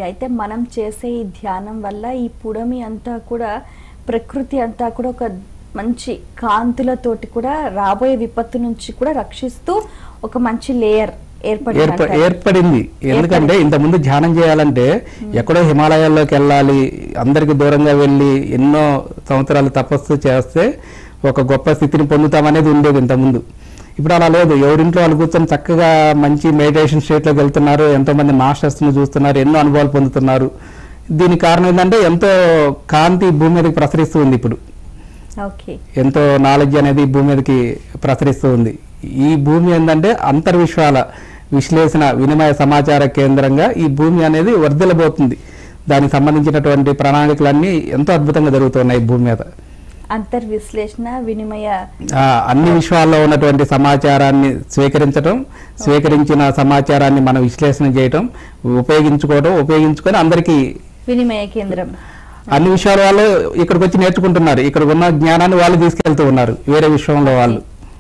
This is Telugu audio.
అయితే మనం చేసే ఈ ధ్యానం వల్ల ఈ పుడమి అంతా కూడా ప్రకృతి అంతా కూడా ఒక మంచి కాంతులతోటి కూడా రాబోయే విపత్తు నుంచి కూడా రక్షిస్తూ ఒక మంచి లేయర్ ఏర్ప ఏర్పడి ఏర్పడింది ఎందుకంటే ఇంతకుముందు ధ్యానం చేయాలంటే ఎక్కడో హిమాలయాల్లోకి వెళ్ళాలి అందరికి దూరంగా వెళ్ళి ఎన్నో సంవత్సరాలు తపస్సు చేస్తే ఒక గొప్ప స్థితిని పొందుతామనేది ఉండేది ఇంతకుముందు ఇప్పుడు అలా లేదు ఎవరింట్లో వాళ్ళు కూర్చొని చక్కగా మంచి మెడిటేషన్ స్టేట్లోకి వెళ్తున్నారు ఎంతో మంది మాస్టర్స్ని చూస్తున్నారు ఎన్నో అనుభవాలు పొందుతున్నారు దీనికి కారణం ఏంటంటే ఎంతో కాంతి భూమి మీదకి ప్రసరిస్తూ ఉంది ఇప్పుడు ఓకే ఎంతో నాలెడ్జ్ అనేది ఈ భూమి మీదకి ప్రసరిస్తూ ఉంది ఈ భూమి ఏంటంటే అంతర్విశ్వాల విశ్లేషణ వినిమయ సమాచార కేంద్రంగా ఈ భూమి అనేది వర్ధిల్లబోతుంది దానికి సంబంధించినటువంటి ప్రణాళికలన్నీ ఎంతో అద్భుతంగా జరుగుతున్నాయి ఈ భూమి మీద అంతర్విశ్లేషణ వినిమయ ఆ, అన్ని విశ్వాల్లో ఉన్నటువంటి సమాచారాన్ని స్వీకరించడం స్వీకరించిన సమాచారాన్ని మనం విశ్లేషణ చేయటం ఉపయోగించుకోవడం ఉపయోగించుకొని అందరికీ వినిమయ కేంద్రం అన్ని విషయాల వాళ్ళు ఇక్కడికి వచ్చి నేర్చుకుంటున్నారు ఇక్కడ ఉన్న జ్ఞానాన్ని వాళ్ళు తీసుకెళ్తూ ఉన్నారు వేరే విషయంలో వాళ్ళు